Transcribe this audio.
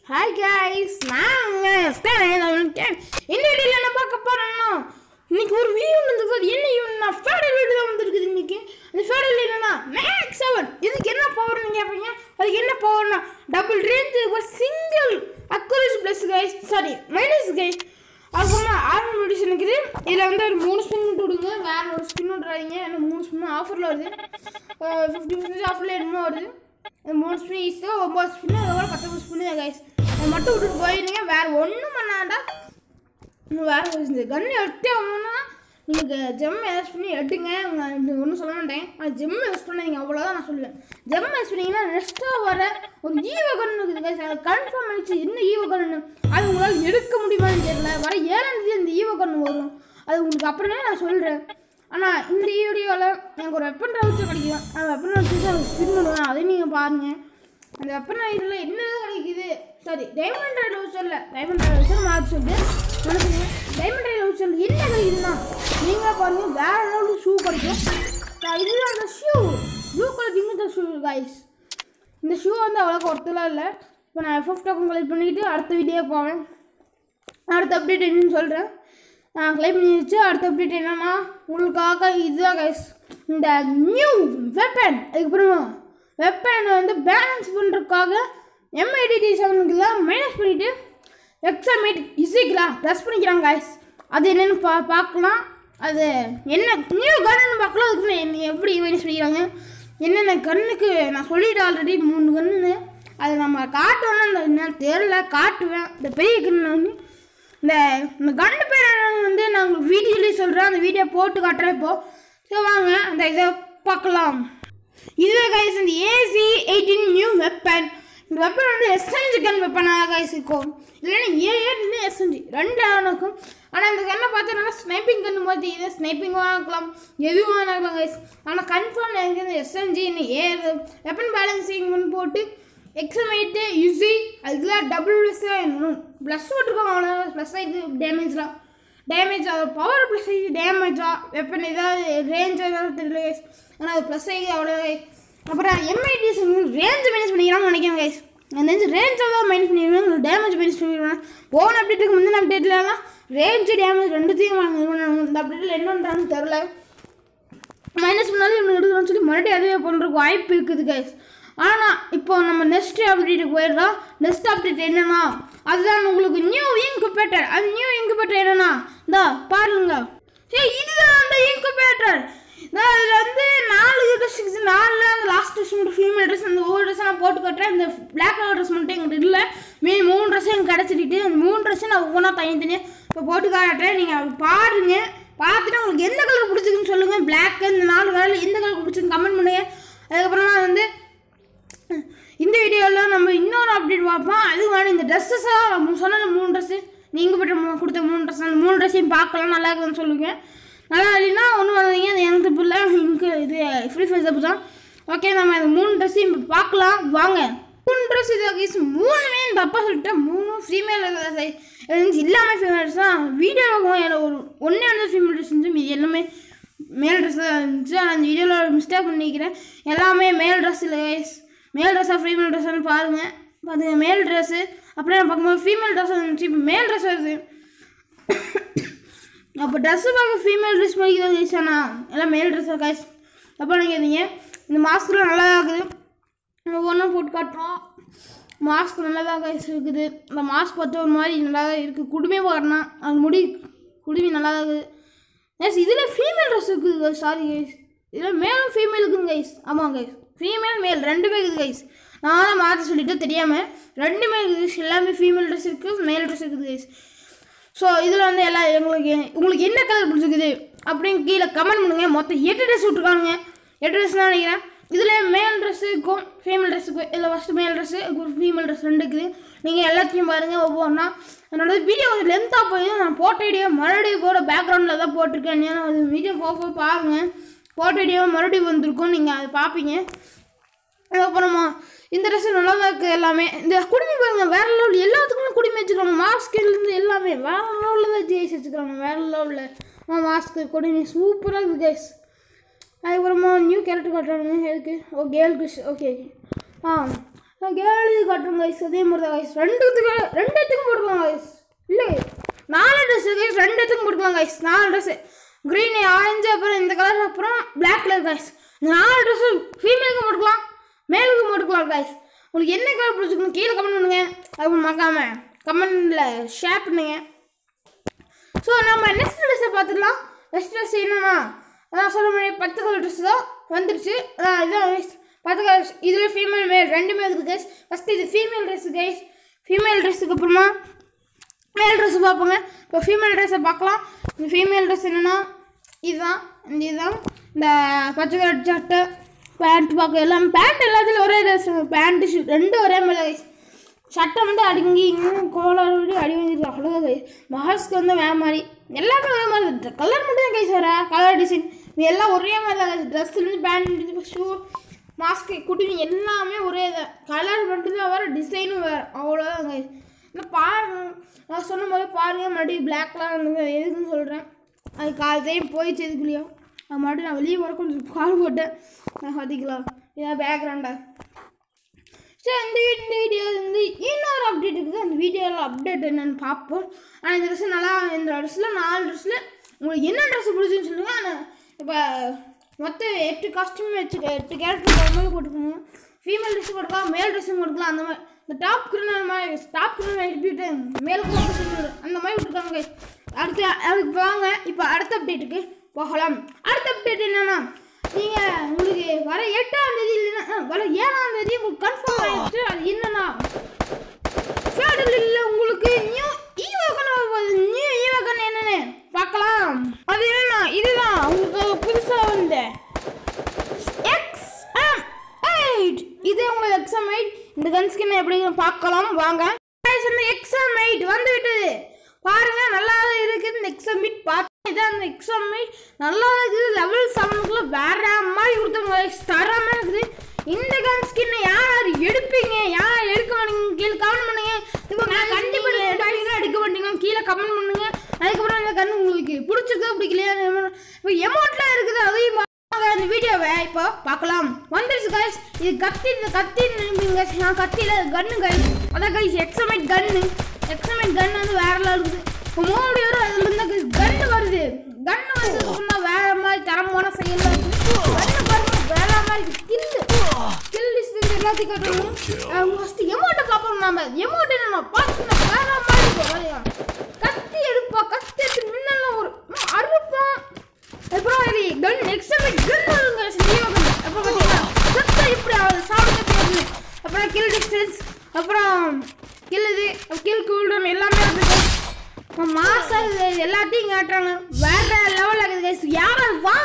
Hi guys நாங்க இந்த வீடியோல என்ன பார்க்க போறோம்னா இன்னைக்கு ஒரு வீடியோ வந்திருக்கு என்ன ஈவென்ட்னா ஃபேடல் வீடியோ தான் வந்திருக்குது இன்னைக்கு அந்த ஃபேடல் என்னன்னா மேக்ஸ் செவன் இதுக்கு என்ன பவர்னு கேட்பீங்க அதுக்கு என்ன பவர்னா double range single accuracy plus guys sorry minus guys அதுக்கப்புறமா ஆர்மி மெடிசன் இருக்குது இதில் வந்து ஒரு மூணு ஸ்பின் விட்டு விடுங்க வேற ஒரு ஸ்பின் விட்றாதீங்க ஏன்னா மூணு ஸ்பின் ஆஃபரில் வருது ஃபிஃப்டி பர்சன்டேஜ் ஆஃபரில் என்னமோ வருது இந்த மூணு ஸ்பின் ஈஸியாக ஒம்பது ஸ்பின் அதுக்கப்புறம் பத்தொம்பது ஸ்பின் தான் கைஸ் அதை மட்டும் விட்டுட்டு போயிடுங்க வேறு ஒன்றும் பண்ணாண்டா வேற ஒரு இந்த கன் எடுத்தே ஆகணும்னா நீங்கள் ஜெம் யூஸ் பண்ணி எடுங்க ஒன்றும் சொல்ல மாட்டேன் ஆனால் ஜெம் யூஸ் பண்ணாதீங்க அவ்வளோதான் நான் சொல்லுவேன் ஜெம் யூஸ் பண்ணீங்கன்னா நெக்ஸ்ட்டாக வர ஒரு ஈவ கன் இருக்குது guys. அது கன்ஃபார்ம் ஆயிடுச்சு என்ன ஈவ கன்னு அது உங்களால் எடுக்க முடியுமான்னு தெரியல வர ஏழாம் தேதி அந்த ஈவ கன் வரும் அது உங்களுக்கு அப்புறமே நான் சொல்கிறேன் ஆனால் இந்த வீடியோவில் எனக்கு ஒரு வெப்பன் ரவுச்சர் கிடைக்கும் அந்த வெப்பன் ரவுச்சர் ஸ்பின் பண்ணுவேன் அதையும் நீங்கள் பாருங்கள் அந்த வெப்பன் ஐடியில் என்ன கிடைக்குது சாரி டைமண்ட் ரைட் வச்சர்ல டைமண்ட் ரைட் வச்சர் மாற்றி சொல்லிட்டு மனசுங்க டைமண்ட் ரைட் வச்சர் என்ன கிடைக்குதுன்னா நீங்களே பாருங்க வேற லெவலில் ஷூ கிடைக்கும் நான் இதுதான் அந்த ஷூ ப்ளூ கலர் ஜிங்கிட்ட ஷூ கைஸ் இந்த ஷூ வந்து அவ்வளோக்கு ஒருத்தலாம் இல்லை இப்போ நான் எஃப்எஃப் டோக்கன் கலெக்ட் பண்ணிவிட்டு அடுத்த வீடியோ போவேன் அடுத்த அப்டேட் என்னன்னு சொல்கிறேன் நான் கிளைம் பண்ணி வச்சு அடுத்த அப்டேட் என்னன்னா உங்களுக்காக இதுதான் கைஸ் இந்த நியூ வெப்பன் அதுக்கப்புறம் வெப்பனை வந்து பேலன்ஸ் பண்ணுறதுக்காக எம்ஐடிடி செவனுக்குலாம் மைனஸ் பண்ணிவிட்டு எக்ஸாமேட் இசைக்கலாம் ப்ளஸ் பண்ணிக்கிறாங்க கைஸ் அது என்னென்னு பா பார்க்கலாம் அது என்ன நியூ கன்னு பார்க்கலாம் அதுக்கு என்ன எப்படி மைனஸ் பண்ணிக்கிறாங்க என்னென்ன கண்ணுக்கு நான் சொல்லிட்டேன் ஆல்ரெடி மூணு கண்ணுன்னு அது நம்ம காட்டணும்னு என்னன்னு தெரில காட்டுவேன் இந்த பெரிய கண்ணு வந்து இந்த இந்த கண்டு பேர் என்னன்னு வந்து நான் உங்களுக்கு வீடியோலேயே சொல்கிறேன் அந்த வீடியோ போட்டு காட்டுறேன் இப்போ சரி வாங்க அந்த இதை பார்க்கலாம் இதுவே கைஸ் இந்த ஏசி எயிட்டீன் நியூ வெப்பன் இந்த வெப்பன் வந்து எஸ்என்ஜி கன் வெப்பனாக கைஸ் இருக்கும் இல்லைன்னா ஏ ஏன்னு எஸ்என்ஜி ரெண்டு இருக்கும் ஆனால் இந்த கண்ணை பார்த்தா ஸ்னைப்பிங் கன்று மாதிரி இது ஸ்னைப்பிங்கும் ஆகலாம் எதுவும் ஆகலாம் கைஸ் ஆனால் கன்ஃபார்ம் எனக்கு இந்த எஸ்என்ஜி இன்னும் ஏ வெப்பன் பேலன்சிங் போட்டு எக்ஸமைட்டு யூசி அதுக்கெல்லாம் டபுள் ப்ளஸ் வேணும் ப்ளஸ் போட்டிருக்கோம் அவ்வளோ ப்ளஸ் ஆகிடுது டேமேஜ்லாம் டேமேஜ் ஆகும் பவர் ப்ளஸ் ஆகி டேமேஜா வெப்பன் ஏதாவது ரேஞ்ச் ஏதாவது தெரியல கைஸ் ஆனால் அது ப்ளஸ் ஆகி அவ்வளோ அப்புறம் எம்ஐடிஎஸ் ரேஞ்ச் மைனஸ் பண்ணிக்கிறான்னு நினைக்கிறேன் கைஸ் அந்த ரேஞ்ச் தான் மைனஸ் பண்ணிடுவாங்க டேமேஜ் மைனஸ் பண்ணிடுவாங்க போன அப்டேட்டுக்கு முந்தின அப்டேட்லலாம் ரேஞ்சு டேமேஜ் ரெண்டுத்தையும் வாங்க இந்த அப்டேட்டில் என்ன பண்ணுறாங்கன்னு தெரில மைனஸ் பண்ணாலும் இவங்க எடுக்கணும்னு சொல்லி மறுபடியும் அதுவே பண்ணுறதுக்கு வாய்ப்பு இருக்குது கைஸ் ஆனால் இப்போ நம்ம நெக்ஸ்ட் அப்டேட்டுக்கு போயிடலாம் நெக்ஸ்ட் அப்டேட் என்னன்னா அதுதான் உங்களுக்கு நியூ இன்குபேட்டர் அது நியூ இன்குபேட்டர் என்னன்னா இந்தா பாருங்க சரி இதுதான் அந்த இன்குபேட்டர் இதில் வந்து நாலு ட்ரெஸ் இருக்குது நாலில் அந்த லாஸ்ட் ட்ரெஸ் மட்டும் ஃபீமேல் ட்ரெஸ் அந்த ஒவ்வொரு ட்ரெஸ் நான் போட்டு கட்டுறேன் இந்த பிளாக் கலர் ட்ரெஸ் மட்டும் எங்கிட்ட இல்லை மீன் மூணு ட்ரெஸ் எனக்கு கிடச்சிட்டு அந்த மூணு ட்ரெஸ்ஸும் நான் ஒவ்வொன்றா தனித்தனியாக இப்போ போட்டு காட்டுறேன் நீங்கள் அது பாருங்க பார்த்துட்டு உங்களுக்கு எந்த கலர் பிடிச்சிருக்குன்னு சொல்லுங்கள் பிளாக் இந்த நாலு கலரில் எந்த கலர் பிடிச்சிருக்கு கமெண்ட் பண்ணுங்க அதுக்கப்புறமா வந்து இந்த வீடியோவில் நம்ம இன்னொரு அப்டேட் பார்ப்போம் அது வேணும் இந்த ட்ரெஸ்ஸஸாக நம்ம சொன்ன மூணு ட்ரெஸ்ஸு நீங்கள் பட்ட மூ- கொடுத்த மூணு ட்ரெஸ் அந்த மூணு ட்ரெஸ்ஸையும் பார்க்கலாம் நல்லா இருக்குன்னு சொல்லுங்க நல்லா இல்லைன்னா ஒன்றும் வந்தீங்க அது எனக்கு தப்பு இல்லை இங்கே இது ஃப்ரீ ஃபயர் தப்பு தான் ஓகே நம்ம இந்த மூணு ட்ரெஸ்ஸையும் இப்போ பார்க்கலாம் வாங்க மூணு ட்ரெஸ் இது கேஸ் மூணுமே தப்பாக சொல்லிட்டேன் மூணும் ஃபீமேல் இருந்துச்சு இல்லாமல் ஃபீமேல் ட்ரெஸ் தான் வீடியோ பார்க்கும் ஒரு ஒன்றே வந்து ஃபீமேல் ட்ரெஸ் இருந்துச்சு மீதி எல்லாமே மேல் ட்ரெஸ் தான் இருந்துச்சு ஆனால் அந்த வீடியோவில் மிஸ்டேக் பண்ணிக்கிறேன் எல்லாமே மேல் ட்ரெஸ் இல்லை கைஸ் மேல் ட்ரெஸ்ஸாக ஃபீமேல் ட்ரெஸ்ஸான்னு பாருங்கள் பாருங்க மேல் ட்ரெஸ்ஸு அப்படியே பார்க்கும்போது ஃபீமேல் ட்ரெஸ் இருந்துச்சு இப்போ மேல் ட்ரெஸ் வருது அப்போ ட்ரெஸ்ஸு பார்க்க ஃபீமேல் ட்ரெஸ் பண்ணிக்கிறது கைஸ் ஆனால் எல்லாம் மேல் ட்ரெஸ்ஸாக கைஸ் தப்பாக நினைக்காதீங்க இந்த மாஸ்க்லாம் நல்லா இருக்குது ஒவ்வொன்றும் போட்டு காட்டுறோம் மாஸ்க் நல்லா தான் கைஸ் இருக்குது அந்த மாஸ்க் பார்த்து ஒரு மாதிரி நல்லா தான் இருக்குது குடுமே போடுறேன்னா அது முடி குடுமி நல்லா தான் இருக்குது எஸ் இதில் ஃபீமேல் ட்ரெஸ் இருக்குது கைஸ் சாரி கைஸ் இதில் மேலும் ஃபீமேல் இருக்குங்க கைஸ் ஆமாம் கைஸ் ஃபீமேல் மேல் ரெண்டுமே இருக்குது கைஸ் நான் தான் மாற்ற சொல்லிட்டு தெரியாமல் ரெண்டுமே இருக்குது எல்லாமே ஃபீமேல் ட்ரெஸ் இருக்குது மேல் ட்ரெஸ் இருக்குது கைஸ் ஸோ இதில் வந்து எல்லாம் எங்களுக்கு உங்களுக்கு என்ன கலர் பிடிச்சிருக்குது அப்படின்னு கீழே கமெண்ட் பண்ணுங்க மொத்தம் எட்டு ட்ரெஸ் விட்ருக்கானுங்க எட்டு ட்ரெஸ் தான் நினைக்கிறேன் இதில் மேல் ட்ரெஸ்ஸு இருக்கும் ஃபீமேல் ட்ரெஸ்ஸுக்கு இதில் ஃபஸ்ட்டு மேல் ட்ரெஸ்ஸு ஒரு ஃபீமேல் ட்ரெஸ் ரெண்டு இருக்குது நீங்கள் எல்லாத்தையும் பாருங்கள் ஒவ்வொன்றா என்னோட வீடியோ கொஞ்சம் லென்த்தாக போய் நான் போட்ட வீடியோ மறுபடியும் கூட பேக்ரவுண்டில் தான் போட்டிருக்கேன் ஏன்னா அது வீடியோ போக போய் பாருங்கள் போட்ட வீடியோ மறுபடியும் வந்திருக்கும் நீங்கள் அதை பார்ப்பீங்க அதுக்கப்புறமா இந்த ட்ரெஸ் நல்லா தான் இருக்குது எல்லாமே இந்த குடுமி பாருங்க வேற லெவல் எல்லாத்துக்குமே குடுமி வச்சுக்கிறாங்க மாஸ்க்லேருந்து எல்லாமே வேற லெவலில் தான் ஜெயிச்சு வச்சுக்கிறாங்க வேற லெவலில் மாஸ்க்கு குடுமி சூப்பராக இருக்குது கைஸ் அதுக்கப்புறமா நியூ கேரக்டர் காட்டுறாங்க எதுக்கு ஓ கேர்ள் கிஷ் ஓகே ஓகே ஆ கேர்ள் இது காட்டுறோம் கைஸ் அதே மாதிரி தான் கைஸ் ரெண்டுத்துக்கு ரெண்டுத்துக்கும் போட்டுக்கலாம் கைஸ் இல்லை நாலு ட்ரெஸ் கைஸ் ரெண்டுத்துக்கும் போட்டுக்கலாம் கைஸ் நாலு ட்ரெஸ்ஸு க்ரீன் ஆரஞ்சு அப்புறம் இந்த கலர் அப்புறம் பிளாக் கலர் கைஸ் இந்த நாலு ட்ரெஸ்ஸு ஃபீமேலுக்கும் போட்டுக்கலாம் மேலுக்கும் போட்டுக்கலாம் கைஸ் உங்களுக்கு என்ன கலர் பிடிச்சிக்கணும் கீழே கமெண்ட் பண்ணுங்க அது மறக்காம கமெண்டில் ஷேர் பண்ணுங்க ஸோ நம்ம நெக்ஸ்ட் ட்ரெஸ்ஸை பார்த்துக்கலாம் நெக்ஸ்ட் ட்ரெஸ் என்னன்னா நான் சொல்ல முடியும் பத்து கலர் ட்ரெஸ் தான் வந்துருச்சு அதான் இதான் guys. பத்து கலர் இதில் ஃபீமேல் மேல் ரெண்டுமே இருக்குது கைஸ் ஃபஸ்ட்டு இது ஃபீமேல் ட்ரெஸ்ஸு கைஸ் ஃபீமேல் ட்ரெஸ்ஸுக்கு அப்புறமா மேல் ட்ரெஸ் பார்ப்போங்க இப்போ ஃபீமேல் ட்ரெஸ்ஸை பார்க்கலாம் இந்த ஃபீமேல் ட்ரெஸ் என்னென்னா இதுதான் இந்த இதுதான் இந்த பச்சை கலர் சட்டை பேண்ட் பார்க்க எல்லாம் பேண்ட் எல்லாத்துலேயும் ஒரே ட்ரெஸ் பேண்ட்டு ஷூ ரெண்டும் ஒரே மாதிரி கைஸ் சட்டை வந்து அடுங்கி இன்னும் கோலாறு விட அடி வாங்கிருக்கு அவ்வளோதான் கைஸ் மாஸ்க் வந்து வேற மாதிரி எல்லாமே ஒரே மாதிரி கலர் மட்டும் தான் கைஸ் வர கலர் டிசைன் இது எல்லாம் ஒரே மாதிரி தான் ட்ரெஸ்லேருந்து பேண்ட் ஷூ மாஸ்க்கு குட்டி எல்லாமே ஒரே தான் கலர் மட்டும்தான் வேறு டிசைனும் வேறு அவ்வளோதான் கைஸ் இன்னும் பாருங்க நான் சொன்ன மாதிரி பாருங்கள் மறுபடியும் பிளாக்லாம் எதுக்குன்னு சொல்கிறேன் அது கால் டைம் போயிடுச்சு எதுக்குள்ளேயோ அது மறுபடியும் நான் வெளியே வர கொஞ்சம் கால் போட்டேன் நான் பார்த்திக்கலாம் இதான் பேக்ரவுண்டா ஸோ இந்த இந்த வீடியோ வந்து இன்னொரு அப்டேட் இருக்குது அந்த வீடியோவில் அப்டேட் என்னன்னு பார்ப்போம் ஆனால் இந்த ட்ரெஸ்ஸு நல்லா இந்த ட்ரெஸ்ஸில் நாலு ட்ரெஸ்ஸில் உங்களுக்கு என்ன ட்ரெஸ் பிடிச்சுன்னு சொல்லுங்கள் ஆனால் இப்போ மொத்தம் எட்டு காஸ்டியூம் வச்சு எட்டு கேரக்டர் மாதிரி போட்டுக்கோங்க ஃபீமேல் ட்ரெஸ் கொடுக்கலாம் மேல் ட்ரெஸ்ஸும் கொடுக்கலாம் அந்த மாதிரி இந்த டாப் கிரிமினல் மாதிரி டாப் கிரிமினல் எழுப்பிட்டு மேல் ட்ரெஸ் அந்த மாதிரி விட்டுருக்காங்க guys. அடுத்து அதுக்கு வாங்க இப்போ அடுத்த அப்டேட்டுக்கு போகலாம் அடுத்த அப்டேட் என்னன்னா நீங்கள் உங்களுக்கு வர எட்டாம் தேதி இல்லைன்னா அஹ், வர ஏழாம் தேதி உங்களுக்கு கன்ஃபார்ம் ஆயிடுச்சு அது என்னன்னா ஃபேடலில் உங்களுக்கு நியூ ஈவகன் நியூ ஈவகன் என்னன்னு பார்க்கலாம் அது என்னன்னா இதுதான் உங்களுக்கு புதுசாக வந்த எக்ஸ்எம் எயிட் இது உங்களுக்கு எக்ஸ்எம் எயிட் இந்த கன் ஸ்கின் எப்படி இருக்குன்னு பார்க்கலாம் வாங்க Guys, இந்த எக்ஸ்எம் எயிட் வந்து விட்டது பாருங்க நல்லா இருக்குது இந்த எக்ஸாம் மீட் பார்த்து இதான் அந்த எக்ஸாம் மீட் நல்லா இருக்குது லெவல் செவனுக்குள்ள வேற மாதிரி கொடுத்தாங்க தரமாக இருக்குது இந்த கன் ஸ்கின்னை யார் யார் எடுப்பீங்க யார் எடுக்க மாட்டீங்க கீழே கமெண்ட் பண்ணுங்க இப்போ நான் கண்டிப்பாக எடுப்பீங்கன்னா எடுக்க மாட்டீங்க கீழே கமெண்ட் பண்ணுங்க அதுக்கப்புறம் இந்த கன் உங்களுக்கு பிடிச்சிருக்கா பிடிக்கலையா இப்போ எமௌண்ட்லாம் இருக்குது அதையும் வாங்க இந்த வீடியோவை இப்போ பார்க்கலாம் வந்துருச்சு கைஸ் இது கத்தி இந்த கத்தி நினைப்பீங்க நான் கத்தியில் கன்னு கைஸ் அதான் கைஸ் எக்ஸமைட் கன்னு எக்ஸமைட் கன் வந்து வேற லெவல் இருக்குது இப்போ மோடி வரும் அதுல இருந்து கன்னு வருது கன்னு வந்து சொன்னா வேற மாதிரி தரமான செயல்லாம் இருக்குது கன்னு பாருங்க வேற மாதிரி கில்லு கில் டிஸ்டன்ஸ் எல்லாத்தையும் காட்டுறோம் ஃபர்ஸ்ட் எமௌண்ட்டை பார்ப்போம் நாம எமௌண்ட் என்ன பார்த்து வேற மாதிரி இருக்கும் பாருங்க. கத்தி எடுப்பா கத்தி எடுத்து முன்னெல்லாம் ஒரு அறுப்போம் அப்புறம் இது கன் எக்ஸாமிக் கன் வருங்க சினிமா கன் அப்புறம் பார்த்தீங்கன்னா சத்தம் இப்படி ஆகுது சவுண்ட் கேட்குது அப்புறம் கில் டிஸ்டன்ஸ் அப்புறம் கில் இது கில் கூல்டவுன் எல்லாமே இருக்குது மாசம் இது எல்லாத்தையும் காட்டுறாங்க வேற லெவலில் இருக்குது கைஸ் யாரும் வா